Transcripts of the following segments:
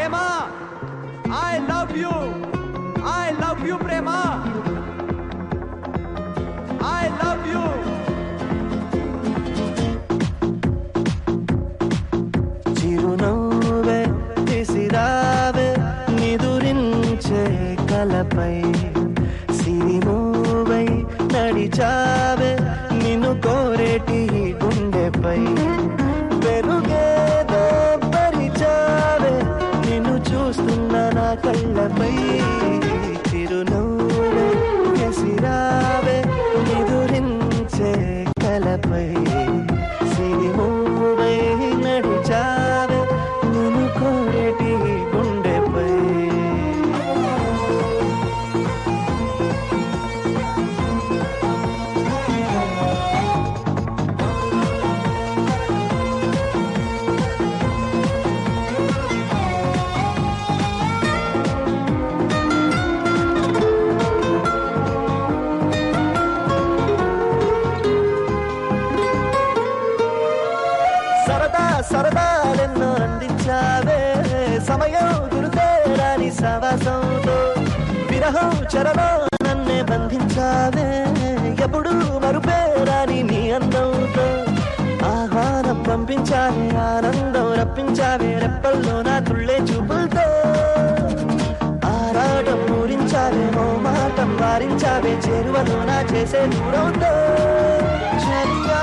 Prema I love you I love you ప్రేమ I love you చిరునవ్వే విసిరావే నిదురించే కలపై సిరిమూవై నడిచావే నిన్ను కోరేటి గుండెపై వెలుగేదో పరిచావే నిన్ను చూస్తున్న నా కళ్ళపై చిరునవ్వే విసిరావే నిదురించే కలపై సిరిమూవై నడిచావే నిన్ను కోరేటి గుండెపై సరదా సరదాలెన్నో అందించావే సమయం గురుతేరాని సవాసంతో విరహం చెరలో నన్నే బంధించావే ఎప్పుడు మరుపేరాని నీ అందంతో ఆహ్వానం పంపించావే ఆనందం రప్పించావే రెప్పల్లో నా తుళ్ళే చూపులతో ఆరాటం పూరించావే ఓ మాటం వారించావే చేరువలో నా చేసే దూరంతో చలియా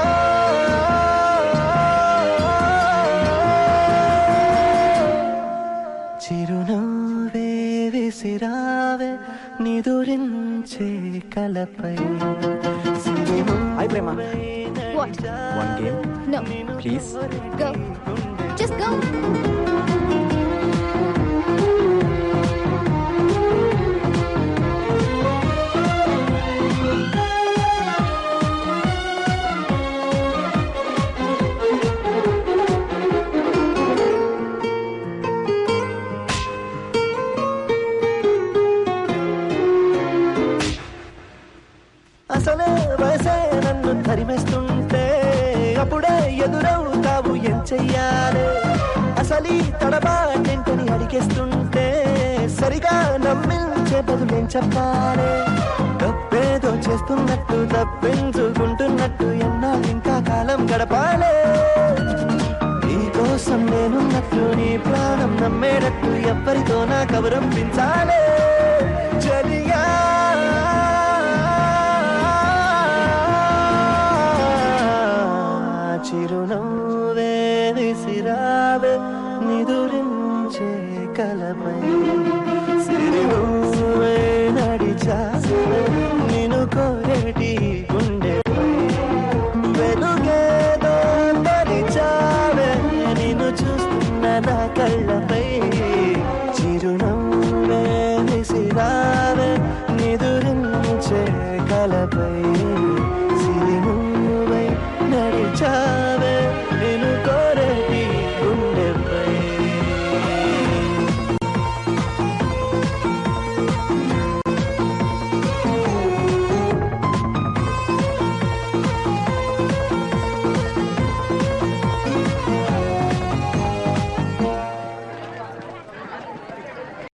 చిరునవ్వే విసిరావే నిదురించే కలపై హాయ్ ప్రేమ What? One game No. Please Go. Just go. అసలే వయసే నన్ను తరిమేస్తుంటే అప్పుడే ఎదురవుతావు ఏం చెయ్యాలి అసలీ తడబాటేంటని అడిగేస్తుంటే సరిగా నమ్మించే బదులేం చెప్పాలి తప్పేదో చేస్తున్నట్టు తప్పించుకుంటున్నట్టు ఎన్నాళ్ళు ఇంకా కాలం గడపాలి నీ కోసం నేనున్నట్టు నీ ప్రాణం నమ్మేటట్టు ఎవ్వరితో నా కవరం పెంచాలే చలియా చిరునవ్వే విసిరావే నిదురించే కలపై సిరినవ్వే నడిచావే నిన్ను కోరేటి